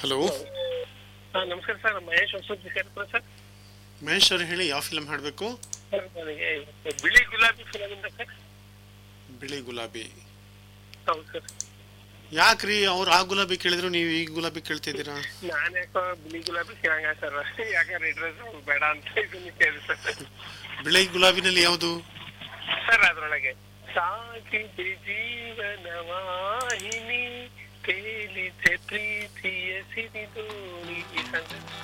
hello ಹಾ ನಮಸ್ಕಾರ sir Mahesh Hosur ಸೇರ್ತಾರೆ ಸರ್ ಮಹೇಶ್ ಅವ್ರು ಹೇಳಿ ಯಾವ ಫಿಲಮ್ ಹಾಡಬೇಕು ಸರ್ ನನಗೆ ಬಿಳಿ ಗುಲಾಬಿ ಫಿಲಮ್ ಇಂದ ಸರ್ ಬಿಳಿ ಗುಲಾಬಿ ಹೌದು ಸರ್ ಯಾಕ್ರಿ ಅವ್ರು ಆ ಗುಲಾಬಿ ಕೇಳಿದ್ರು ನೀವು ಈ ಗುಲಾಬಿ ಕೇಳ್ತಿದ್ದೀರಾ ನಾನು ಯಾಕೋ ಬಿಳಿ ಗುಲಾಬಿ ಕೇಳಂಗ ಸರ್ ಯಾಕೆ ರೆಡ್ ರೋಸ್ ಬೇಡ ಅಂತ ಇದನ್ನ ಕೇಳಿ ಸರ್ ಬಿಳಿ ಗುಲಾಬಿನಲ್ಲಿ ಯಾವುದು ಸರ್ ಅದ್ರೊಳಗೆ ಸಾಗಿದೆ ಜೀವನವಾಹಿನಿ ತೇಲಿದೆ ಪ್ರೀತಿಯ ಸಿರಿದೋಣಿ ಈ ಸಾಂಗ್